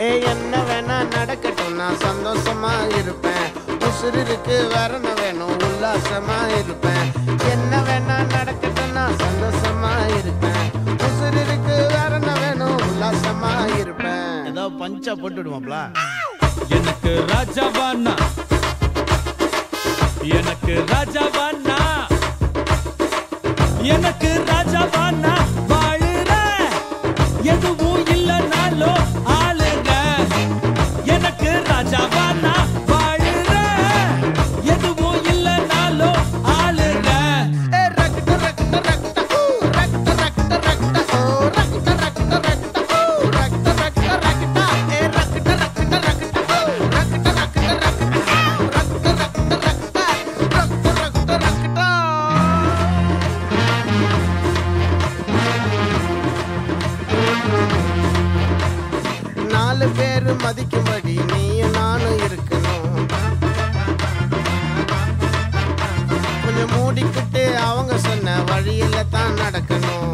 ஏ என்ன வேணா நடக்கட்டும் நான் சந்தோஷமா இருப்பேன் உசுறு இருக்கு வேற என்ன வேணும் உல்லாசமா இருப்பேன் என்ன வேணா நடக்கட்டும் நான் சந்தோஷமா இருப்பேன் உசுறு இருக்கு வேற என்ன வேணும் உல்லாசமா இருப்பேன் ஏதோ பஞ்சா போட்டு விடுவாப்ல எனக்கு ராஜாவானா எனக்கு ராஜாவானா எனக்கு ராஜாவானா வாழுற எதுவும் இல்லைனாலும் ஆளுங்க எனக்கு ராஜாவானா வாழுற எதுவும் இல்லைனாலும் ஆளுங்க ஏ ரக்ட ரக்ட ரக்ட ஊ ரக்ட ரக்ட ரக்ட ஓ ரக்ட ரக்ட ரக்ட ஊ ரக்ட ரக்ட ரக்ட ஏ ரக்ட ரக்ட ரக்ட ஊ ரக்ட ரக்ட ரக்ட ரக்ட ரக்ட ரக்ட ரக்ட ரக்ட ரக்ட நாலு பேரு மதிக்கும்படி நீயும் நானும் இருக்கணும் கொஞ்சம் மூடிக்கிட்டு அவங்க சொன்ன வழியில தான் நடக்கணும்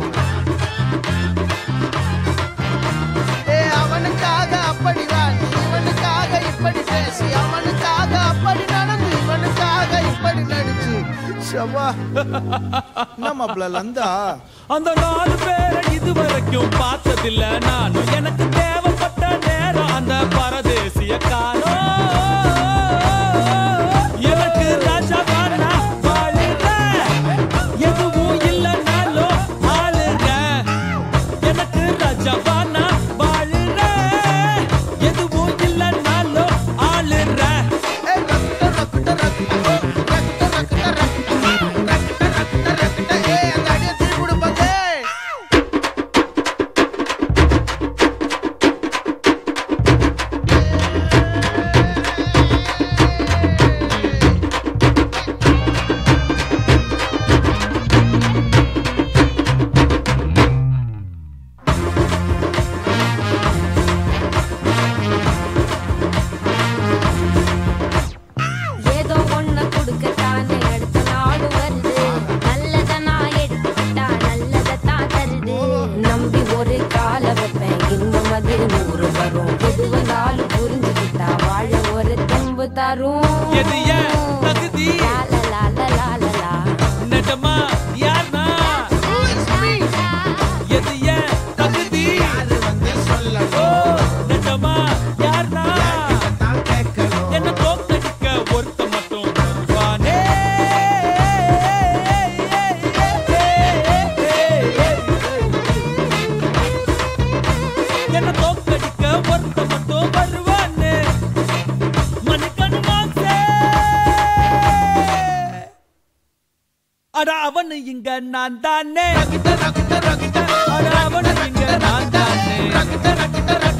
ஏ அவனுக்காக அப்படி வாடி இவனுக்காக இப்படி பேசி அவனுக்காக அப்படி நடந்து இவனுக்காக இப்படி நடிச்சு ஷபா என்ன மாப்பிள்ள லந்தா அந்த நாலு பேரை இதுவரைக்கும் பார்த்ததில்ல நானும் எனக்கு தேவைப்பட்ட நேரம் அந்த பரதேசிய காலம் எனக்கு ராஜாவானா வாழுற எதுவும் இல்லைனாலும் ஆளுங்க எனக்கு ராஜாவானா வாழுற எதுவும் இல்லைனாலும் ஆளுற ஏ ரக்ட ரக்ட ரக்ட ஓ, ரக்ட ரக்ட ரக்ட ரக்ட ரக்ட ரக்ட ஏ அந்த அடியை திருப்பி விடுப்பாங்க ஏதோ ஒண்ணு கொடுக்கத்தானே அடுத்த நாடு வருது நல்லத நான் எடுத்துக்கிட்டா நல்லதத்தான் தருது நம்பி ஒரு கால வைப்பேன் இன்பம் அது நூறு வரும் எது வந்தாலும் புரிஞ்சுக்கிட்டா வாழ ஒரு தெம்பு தரும் எது ஏன் தகுதி லால லால லால லா. நிஜமா யார்னா எது ஏன் தகுதி அது வந்து ஓ சொல்லணும் நிஜமா யார்னா தான் கேட்கணும் என்ன தோக்கடிக்க ஒருத்த மட்டும் வருவானே என்ன தோக்கடிக்க ஒருத்த மட்டும் வருவானே மணிக்கணு மாசே அட அவனு இங்க நான் தானே ரக்ட ரக்ட ரக்ட அட அவனு இங்க நான் தானே ரக்ட ரக்ட ரக்ட